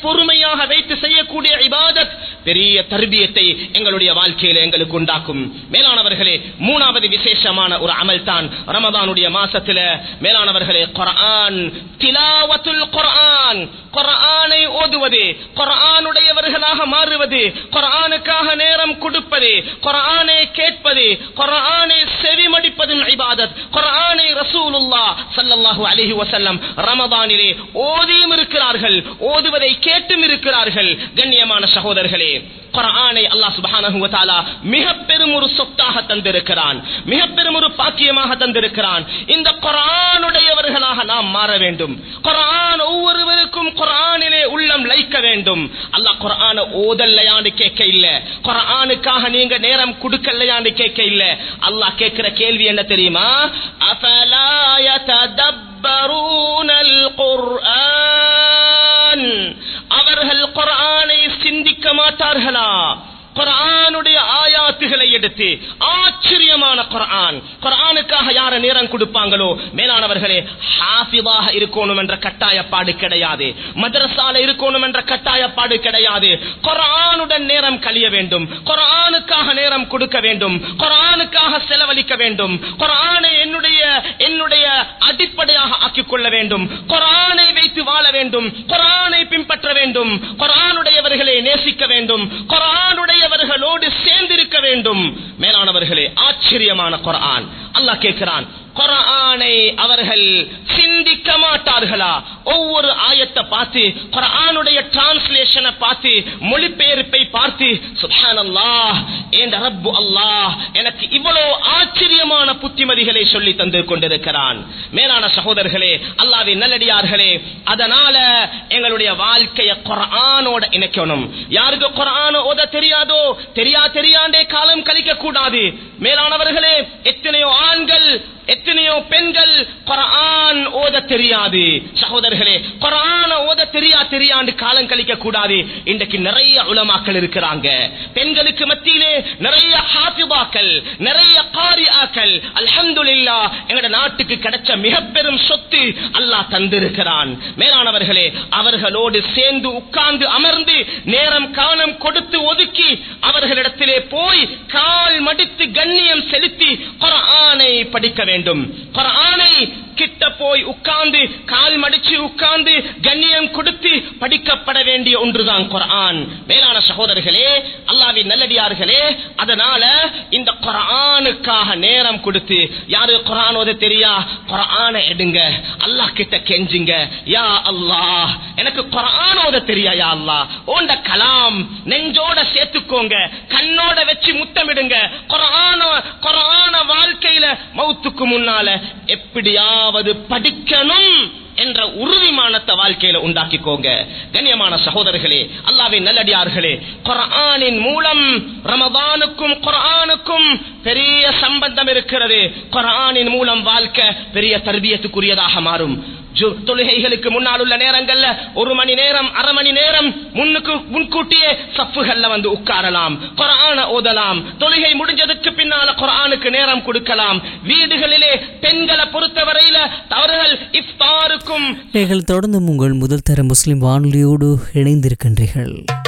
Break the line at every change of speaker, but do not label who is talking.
பொறுமையாக வைத்து செய்யக்கூடிய இபாதத் பெரிய தர்பியத்தை எங்களுடைய வாழ்க்கையில எங்களுக்கு உண்டாக்கும் மேலானவர்களே மூணாவது விசேஷமான ஒரு அமல் தான் ரமதானுடைய மாசத்துல மேலானவர்களே குர்ஆன் திலாவத்துல் குர்ஆன் குர்ஆனை ஓதுவது குர்ஆனுடையவர்களாக மாறுவது குர்ஆனுக்காக நேரம் கொடுப்பது குர்ஆனை கேட்பது குர்ஆனை செவிமடிப்பதின் இபாதத் குர்ஆனை ரசூலுல்லாஹ் ஸல்லல்லாஹு அலைஹி வஸல்லம் ரமதானிலே ஓதியும் இருக்கிறார்கள் ஓதுவதை கேட்டும் இருக்கிறார்கள் கண்ணியமான சகோதரர்களே குர்ஆனை அல்லாஹ் சுப்ஹானஹு வ தஆலா மிக பெரும் ஒரு சொத்தாக தந்திருக்கிறான் மிக பெரும் ஒரு பாக்கியமாக தந்திருக்கிறான் இந்த குர்ஆனுடையவர்களாக நாம் மாற வேண்டும் குர்ஆன் ஒவ்வொருவருக்கும் குர்ஆனிலே உள்ளம் லைக்க வேண்டும் அல்லாஹ் குர்ஆனை ஓதல்லையான்னு கேட்க இல்ல குர்ஆனுக்காக நீங்க நேரம் கொடுக்கலையான்னு கேட்க இல்ல அல்லாஹ் கேட்கிற கேள்வி என்ன தெரியுமா அஃபலா யததப்பரூனல் குர்ஆன் அவர்கள் குர்ஆனை சிந்திக்க மாட்டார்களா குர்ஆனுடைய ஆயாத்துகளை எடுத்து ஆச்சரியமான குர்ஆன் குர்ஆனுக்காக யார நேரம் கொடுப்பாங்களோ மேலானவர்களே ஹாஃபிதாக இருக்கணும் என்ற கட்டாயப்பாடு கிடையாது மதரசால இருக்கணும் என்ற கட்டாயப்பாடு கிடையாது குர்ஆனுடன் நேரம் கழிய வேண்டும் குர்ஆனுக்காக நேரம் கொடுக்க வேண்டும் குர்ஆனுக்காக செலவழிக்க வேண்டும் குர்ஆனை என்னுடைய என்னுடைய அடிப்படையாக ஆக்கிக் கொள்ள வேண்டும் குர்ஆனை வைத்து வாழ வேண்டும் குர்ஆனை பின்பற்ற வேண்டும் குர்ஆனுடையவர்களை நேசிக்க வேண்டும் குர்ஆனுடையவர்களோடு சேர்ந்திருக்க வேண்டும் மேலானவர்களே ஆச்சரியமான குர்ஆன் அல்லாஹ் கேட்கிறான் குர்ஆனை அவர்கள் சிந்திக்க மாட்டார்களா ஒவ்வொரு ஆயத்தை பார்த்து குர்ஆனுடைய டிரான்ஸ்லேஷனை பார்த்து மொழிபெயர்ப்பை பார்த்து சுப்ஹானல்லாஹ் என்ற ரப்பு அல்லாஹ் எனக்கு இவ்வளவு ஆச்சரியமான புத்திமதிகளை சொல்லி தந்து கொண்டிருக்கிறான் மேலான சகோதரர்களே அல்லாஹ்வின் நல்லடியார்களே அதனால எங்களுடைய வாழ்க்கையை குர்ஆனோட இணைக்கணும் யாருக்கு குர்ஆன் ஓத தெரியாதோ தெரியா தெரியாண்டே காலம் கழிக்க கூடாது மேலானவர்களே எத்தனையோ ஆண்கள் எத்தனையோ பெண்கள் குர்ஆன் ஓத தெரியாது சகோதரர்களே குர்ஆன ஓத தெரியா தெரியாண்டு காலம் கழிக்க கூடாது இன்றைக்கு நிறைய உலமாக்கள் இருக்கிறாங்க பெண்களுக்கு மத்தியிலே நிறைய ஹாஃபிபாக்கள் நிறைய காரியாக்கள் அல்ஹம்துலில்லாஹ் எங்கட நாட்டுக்கு கிடைச்ச மிக பெரும் சொத்து அல்லாஹ் தந்திருக்கிறான் மேலானவர்களே அவர்களோடு சேர்ந்து உட்கார்ந்து அமர்ந்து நேரம் காலம் கொடுத்து ஒதுக்கி அவர்களிடத்திலே போய் கால் மடித்து கண்ணியம் செலுத்தி குர்ஆனை படிக்க வேண்டும் குர்ஆனை கிட்ட போய் உட்கார்ந்து கால் மடிச்சு உட்கார்ந்து கண்ணியம் கொடுத்து படிக்கப்பட வேண்டிய ஒன்றுதான் குர்ஆன் மேலான சகோதரர்களே அல்லாஹ்வின் நல்லடியார்களே அதனால இந்த குர்ஆனுக்காக நேரம் கொடுத்து யாரு குர்ஆன் ஓத தெரியா குர்ஆனை எடுங்க அல்லாஹ் கிட்ட கெஞ்சுங்க யா அல்லாஹ் எனக்கு குர்ஆன் ஓத தெரியா யா அல்லாஹ் ஓண்ட கலாம் நெஞ்சோட சேர்த்துக்கோங்க கண்ணோட வச்சு முத்தமிடுங்க குர்ஆன குர்ஆன வாழ்க்கையில மௌத்துக்கு முன்னால எப்படியாவது படிக்கணும் என்ற உறுதிமானத்தை வாழ்க்கையில உண்டாக்கிக்கோங்க கண்ணியமான சகோதரர்களே அல்லாவின் நல்லடியார்களே குர்ஆனின் மூலம் ரமதானுக்கும் குர்ஆனுக்கும் பெரிய சம்பந்தம் இருக்கிறது குர்ஆனின் மூலம் வாழ்க்கை பெரிய தர்பியத்துக்குரியதாக மாறும் ஜு- தொழுகைகளுக்கு முன்னால் உள்ள நேரங்கள்ல ஒரு மணி நேரம் அரை மணி நேரம் முன்னுக்கு முன்கூட்டியே சஃப்புகள்ல வந்து உட்காரலாம் குர்ஆன ஓதலாம் தொழுகை முடிஞ்சதுக்கு பின்னால குர்ஆனுக்கு நேரம் கொடுக்கலாம் வீடுகளிலே பெண்களை பொறுத்தவரையில அவர்கள் இஃப்தாருக்கும்
நீங்கள் தொடர்ந்து உங்கள் முதல் தர முஸ்லிம் வானொலியோடு இணைந்திருக்கின்றீர்கள்